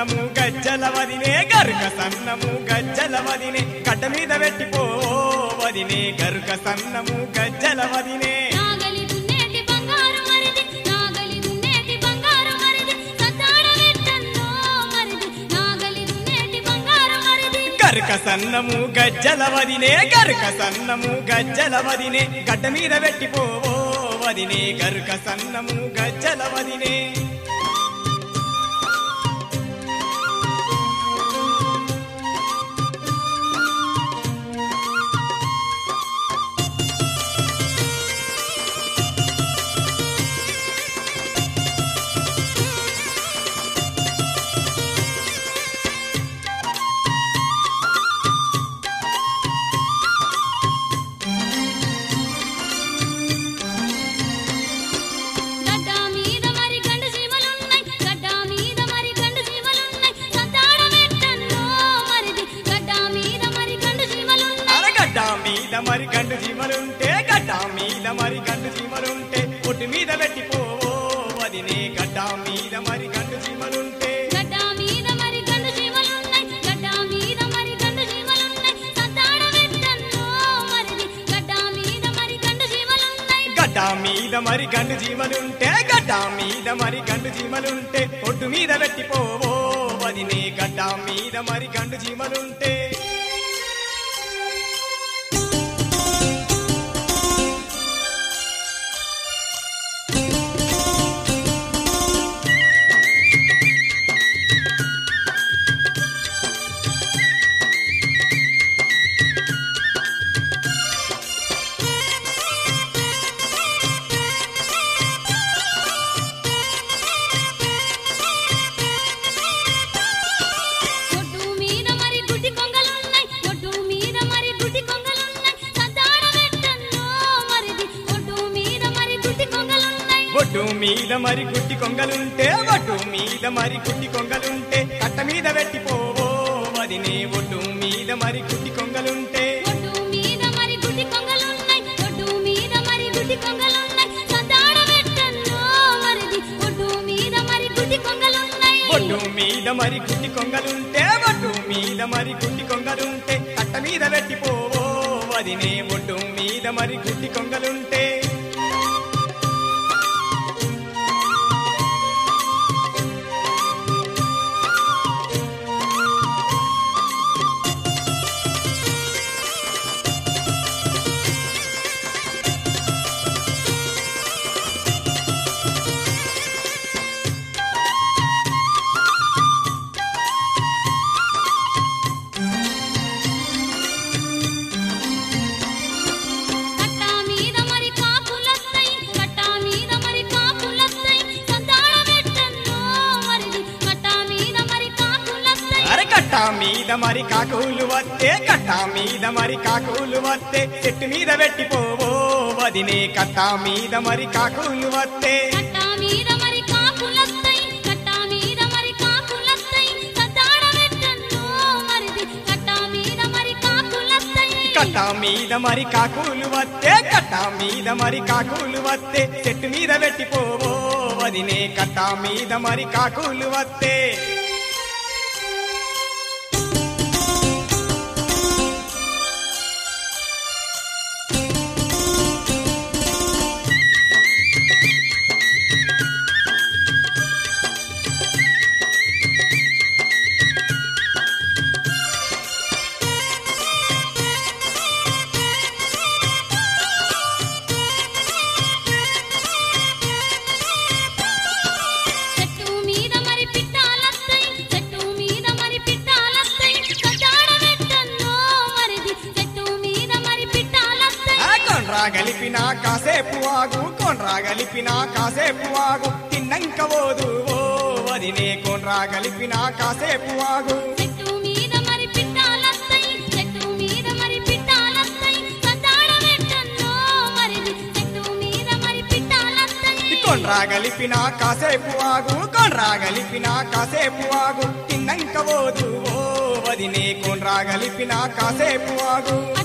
సన్నము గజ్జల వదినే గరుక సన్నము గజ్జల వదినే గడ్డ మీద పెట్టిపో వదినే గరుక సన్నము గజ్జల వదినే నాగలి దున్నేటి బంగారు మరిది నాగలి దున్నేటి బంగారు మరిది సతాడ వెట్టన్నో మరిది నాగలి దున్నేటి బంగారు మరిది గరుక సన్నము గజ్జల వదినే గరుక సన్నము గజ్జల వదినే గడ్డ మీద పెట్టిపో వదినే గరుక సన్నము గజ్జల వదినే గడ్డ మీద మరి గండు సీమలున్నాయి గడ్డ మీద మరి గండు సీమలున్నాయి సతాడ వెట్టన్నో మరిది గడ్డ మీద మరి గండు సీమలున్నాయి అరగడ్డ మీద మరి గండు జీమలుంటే గడ్డ మీద మరి గండు జీమలుంటే ఒడ్డు మీద పెట్టిపో వదినే గడ్డ మీద మరి గండు జీమలుంటే గడ్డ మీద మరి గండు సీమలున్నాయి గడ్డ మీద మరి గండు సీమలున్నాయి సతాడ వెట్టన్నో మరిది గడ్డ మీద మరి గండు సీమలున్నాయి గడ్డ మీద మరి గండు జీమలుంటే గడ్డ మీద మరి గండు జీమలుంటే ఒడ్డు మీద పెట్టిపో వదినే గడ్డ మీద మరి గండు జీమలుంటే ఒడ్డు మీద మరి గుడ్డి కొంగలున్నాయి ఒడ్డు మీద మరి గుడ్డి కొంగలున్నాయి సతాడ వెట్టన్నో మరిది ఒడ్డు మీద మరి గుడ్డి కొంగలున్నాయి ఒడ్డు మీద మరి గుడ్డి కొంగలుంటే ఒడ్డు మీద మరి గుడ్డి కొంగలుంటే కట్ట మీద పెట్టిపో వదినే ఒడ్డు మీద మరి గుడ్డి కొంగలుంటే ఒడ్డు మీద మరి గుడ్డి కొంగలున్నాయి ఒడ్డు మీద మరి గుడ్డి కొంగలున్నాయి సతాడ వెట్టన్నో మరిది ఒడ్డు మీద మరి గుడ్డి కొంగలున్నాయి ఒడ్డు మీద మరి గుడ్డి కొంగలుంటే ఒడ్డు మీద మరి గుడ్డి కొంగలుంటే కట్ట మీద పెట్టిపో వదినే ఒడ్డు మీద మరి గుడ్డి కొంగలుంటే కట్ట మీద మరి కాపులొస్తాయి కట్ట మీద మరి కాపులొస్తాయి సతాడ వెట్టన్నో మరిది కట్ట మీద మరి కాపులొస్తాయి అరే కట్ట మీద మరి కాకులు వస్తే కట్ట మీద మరి కాకులు వస్తే చెట్టు మీద పెట్టిపోవో వదినే కట్ట మీద మరి కాకులు వస్తే కట్ట మీద మరి కాపులొస్తాయి కట్ట మీద మరి కాపులొస్తాయి సతాడ వెట్టన్నో మరిది కట్ట మీద మరి కాపులొస్తాయి కట్ట మీద మరి కాకులు వస్తే కట్ట మీద మరి కాకులు వస్తే చెట్టు మీద పెట్టిపోవో వదినే కట్ట మీద మరి కాకులు వస్తే చెట్టు మీద మరి పిట్టాలొస్తాయి చెట్టు మీద మరి పిట్టాలొస్తాయి సతాడ వెట్టన్నో మరిది చెట్టు మీద మరి పిట్టాలొస్తాయి ఆ కొండ్రా గలిపిన కాసేపు ఆగు కొండ్రా గలిపిన కాసేపు ఆగు తిన్నంక పోదు ఓ వదినే కొండ్రా గలిపిన కాసేపు ఆగు చెట్టు మీద మరి పిట్టాలొస్తాయి చెట్టు మీద మరి పిట్టాలొస్తాయి సతాడ వెట్టన్నో మరిది చెట్టు మీద మరి పిట్టాలొస్తాయి కొండ్రా గలిపిన కాసేపు ఆగు కొండ్రా గలిపిన కాసేపు ఆగు తిన్నంక పోదు ఓ వదినే కొండ్రా గలిపిన కాసేపు ఆగు